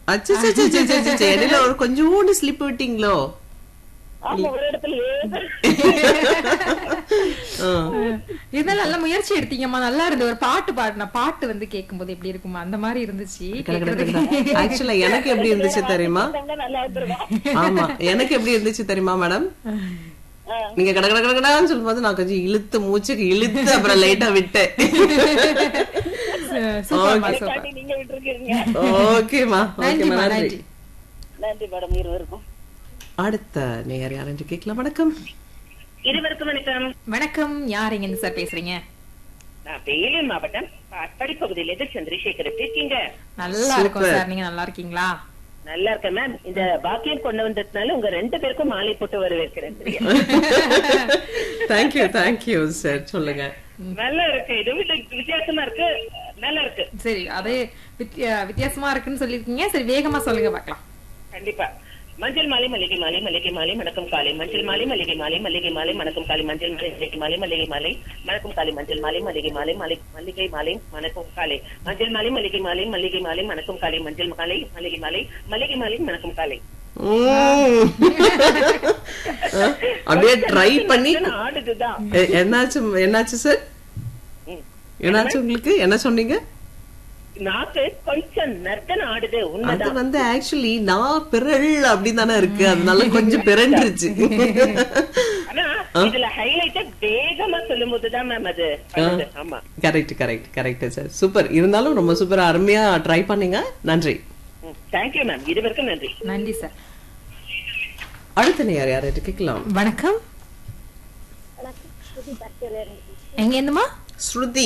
அச்சோ இடையில ஒரு கொஞ்சோண்டு ஸ்லிப் விட்டீங்களோ ஆமா ஒரு இடத்துல ஆ. இருந்தாலும் நல்ல முயற்சி எடுத்தீங்கம்மா நல்லா இருந்து ஒரு பாட்டு பாடின பாட்டு வந்து கேட்கும்போது எப்படி இருக்குமா அந்த மாதிரி இருந்துச்சு கேக்குறதுக்கு. ஆக்சுவலா எனக்கு எப்படி இருந்துச்சு தெரியுமா நல்லா இருந்திருக்கும் ஆமா எனக்கு எப்படி இருந்துச்சு தெரியுமா மேடம் நீங்க கட கட கட கடன்னு சொல்லும்போது நான் கொஞ்சம் இழுத்து மூச்சுக்கு இழுத்து அப்புறம் லைட்டா விட்டேன் சூப்பர்மா சூப்பர் காட்டி நீங்க விட்டுருக்கீங்க ஓகேமா ஓகேமா நன்றிமா நன்றி நன்றி நன்றி மேடம் இருவருக்கும் அடுத்த நேயர் யார் என்று கேட்கலாம் வணக்கம் இருவருக்கும் வணக்கம் வணக்கம் யார் எங்க சார் பேசுறீங்க நான் வேலூர் மாவட்டம் காட்பாடி பகுதியிலிருந்து சந்திரசேகர் எப்படி இருக்கீங்க நல்லா இருக்கும் Super. சார் நீங்க நல்லா இருக்கீங்களா நல்லா இருக்கேன் மேம் இந்த பாக்கியம் கொண்டு வந்ததுனால உங்க ரெண்டு பேருக்கும் மாலை போட்டு வரவேற்கிறேன் சரியா? தேங்க்யூ தேங்க்யூ சார் சொல்லுங்க நல்லா இருக்கு இது விட்டு வித்தியாசமா இருக்கு நல்லா இருக்கு சரி அதே வித்தியா- வித்தியாசமா இருக்குன்னு சொல்லிருக்கீங்க சரி வேகமா சொல்லுங்க பார்க்கலாம் கண்டிப்பா மஞ்சள் மாலை மல்லிகை மாலை மல்லிகை மாலை மணக்கும் காலை மஞ்சள் மாலை மல்லிகை மாலை மல்லிகை மாலை மணக்கும் காலை மஞ்சள் மாலை மல்லிகை மாலை மல்லிகை மாலை மணக்கும் காலை மஞ்சள் மாலை மல்லிகை மாலை மலை மல்லிகை மாலை மணக்கும் காலை மஞ்சள் மாலை மல்லிகை மாலை மல்லிகை மாலை மணக்கும் காலை மஞ்சள் மாலை மல்லிகை மாலை மல்லிகை மாலை மணக்கும் காலை உம். அப்படியே ட்ரை பண்ணி ஆடுதுதான் எ- என்னாச்சு என்னாச்சு சார் ம். என்னாச்சு உங்களுக்கு என்ன சொன்னீங்க நாக்கு கொஞ்சம் நர்த்தன ஆடுது அது உண்மைதான் வந்து ஆக்சுவலி நான் பிறல் அப்படின்னு தானே இருக்கு அதனால கொஞ்சம் பிறண்டுருச்சு ஆனா இதுல ஹைலைட்டா வேகமா சொல்லும் போதுதான் மேம் அது பண்ணுது. ஆமா correct correct correct sir super இருந்தாலும் ரொம்ப சூப்பரா அருமையா ட்ரை பண்ணீங்க நன்றி தேங்க்யூ மேம் இருவருக்கும் நன்றி நன்றி சார் அடுத்த நேர் யார்கிட்ட கேட்கலாம் வணக்கம் எங்க இருந்துமா ஸ்ருதி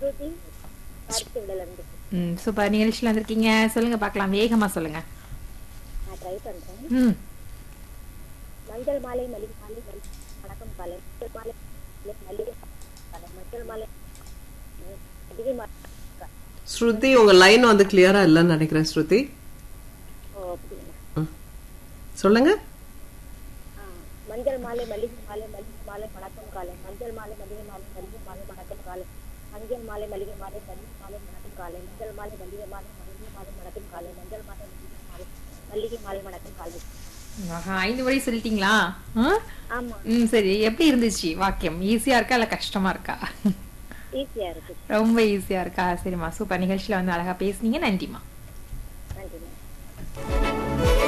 ம் சூப்பர் நிகழ்ச்சியில வந்திருக்கீங்க சொல்லுங்க பார்க்கலாம் வேகமா சொல்லுங்க நான் ட்ரை பண்றேன் ம் மஞ்சள் மாலை மல்லிகை மாலை மல்லி- வணக்கம் காலை மஞ்சள் மாலை மல்லி- மல்லிகை காலை மஞ்சள் மாலை ம், மல்லிகை மாலை ஸ்ருதி உங்க லைன் வந்து கிளியரா இல்லைன்னு நினைக்கிறேன் ஸ்ருதி ஓ அப்படிங்களா ம். சொல்லுங்க ஆ, மஞ்சள் மாலை மல்லிகை மாலை மல்லிகை மாலை வணக்கம் காலை மஞ்சள் மாலை மல்லிகை மாலை மல்லிகை மாலை வணக்கம் காலை மஞ்சள் மாலை மல்லிகை மாலை மல்லிகை மாலை வணக்கம் காலை மஞ்சள் மாலை மல்லிகை மாலை மல்லிகை மாலை வணக்கம் காலை மஞ்சள் மாலை மல்லிகை மாலை மல்லிகை மாலை வணக்கம் காலை ஆஹா, ஐந்து முறை சொல்லிட்டீங்களா ஆ? ஆமா ம் சரி எப்படி இருந்துச்சு வாக்கியம் ஈஸியா இருக்கா இல்ல கஷ்டமா இருக்கா ஈஸியா இருக்கு ரொம்ப ஈஸியா இருக்கா சரிம்மா சூப்பர் நிகழ்ச்சியில வந்து அழகா பேசுனீங்க நன்றிமா நன்றி மேம்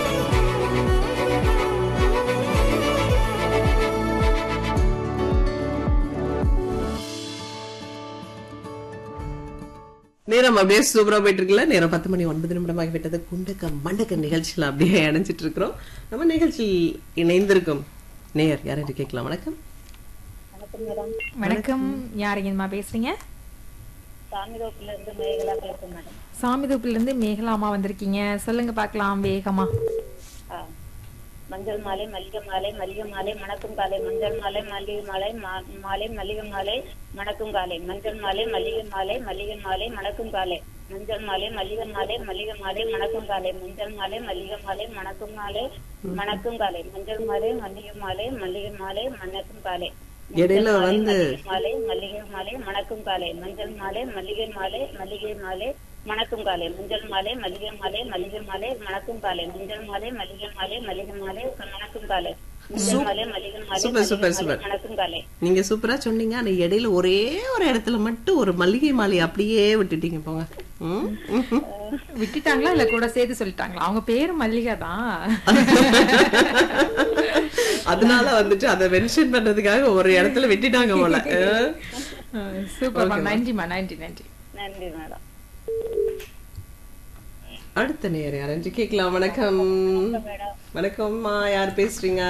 நேரம் அப்படியே சூப்பரா போயிட்டு இருக்குல்ல நேரம் பத்து மணி ஒன்பது நிமிடமாகி விட்டது குண்டக்க மண்டக்க நிகழ்ச்சியில அப்படியே இணைஞ்சிட்டு இருக்கிறோம் நம்ம நிகழ்ச்சியில் இணைந்திருக்கும் நேயர் யார்கிட்ட கேட்கலாம் வணக்கம் வணக்கம் மேடம் வணக்கம் யாருங்கம்மா பேசுறீங்க சாமிதோப்புல இருந்து மேகலா பேசுறேன் மேடம் சாமிதோப்புல இருந்து மேகலா அம்மா வந்திருக்கீங்க சொல்லுங்க பார்க்கலாம் வேகமா ஆ. மஞ்சள் மாலை மல்லிகை மாலை மல்லிகை மாலை மணக்கும் காலை மஞ்சள் மாலை மல்லிகை மாலை மா- மாலை மல்லிகை மாலை மணக்கும் காலை மஞ்சள் மாலை மல்லிகை மாலை மல்லிகை மாலை மணக்கும் காலை மஞ்சள் மாலை மல்லிகை மாலை மல்லிகை மாலை மணக்கும் காலை மஞ்சள் மாலை மல்லிகை மாலை மணக்கும் மாலை மணக்கும் காலை மஞ்சள் மாலை மல்லிகை மாலை மல்லிகை மாலை மணக்கும் காலை இடையில வந்து மாலை மல்லிகை மாலை மணக்கும் காலை மஞ்சள் மாலை மல்லிகை மாலை மல்லிகை மாலை மணக்கும் காலை மஞ்சள் மாலை மல்லிகை மாலை மல்லிகை மாலை மணக்கும் காலை மஞ்சள் மாலை மல்லிகை மாலை மல்லிகை மாலை மணக்கும் காலை மஞ்சள் மாலை மல்லிகை மாலை சூப்பர், சூப்பர், மல்லிகை சூப்பர். மாலை மணக்கும் காலை நீங்க சூப்பரா சொன்னீங்க ஆனா இடையில ஒரே ஒரு இடத்துல மட்டும் ஒரு மல்லிகை மாலை அப்படியே விட்டுட்டீங்க போங்க ம், ம். விட்டுட்டாங்களா இல்ல கூட சேர்த்து சொல்லிட்டாங்களா அவங்க பேரு மல்லிகா தான் அதனால வந்துட்டு அதை மென்ஷன் பண்றதுக்காக ஒரு இடத்துல விட்டுட்டாங்க போல அஹ். சூப்பர்மா நன்றிமா நன்றி நன்றி நன்றி மேடம் அடுத்த நேர் யாரஞ்சு கேட்கலாம் வணக்கம் வணக்கம்மா யார் பேசுறீங்க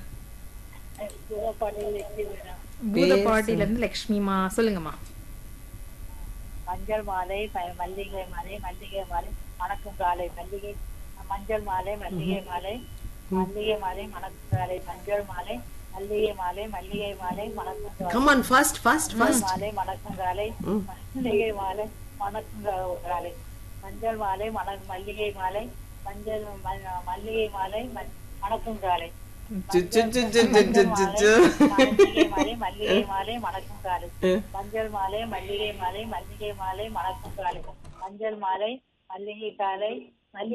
பூதப்பாட்டில இருந்து லட்சுமிமா சொல்லுங்கம்மா மஞ்சள் மாலை ப- மல்லிகை மாலை மல்லிகை மாலை மணக்கும் காலை மல்லிகை மஞ்சள் மாலை மல்லிகை மாலை மல்லிகை மாலை மணக்கும் காலை மஞ்சள் மாலை மல்லிகை மாலை மல்லிகை மாலை மணக்கும் காலை கமான் ஃபாஸ்ட் ஃபாஸ்ட் ஃபாஸ்ட் மாலை மணக்கும் காலை மல்லிகை மாலை மணக்கும் கா- காலை மஞ்சள் மாலை மண மல்லிகை மாலை மஞ்சள் ம- மல்லிகை மாலை ம- மணக்கும் காலை மல்லிகை மாலை மல்லிகை மாலை மணக்கும் காலை மஞ்சள் மாலை மல்லிகை மாலை மல்லிகை மாலை மணக்கும் காலை மஞ்சள் மாலை மல்லிகை காலை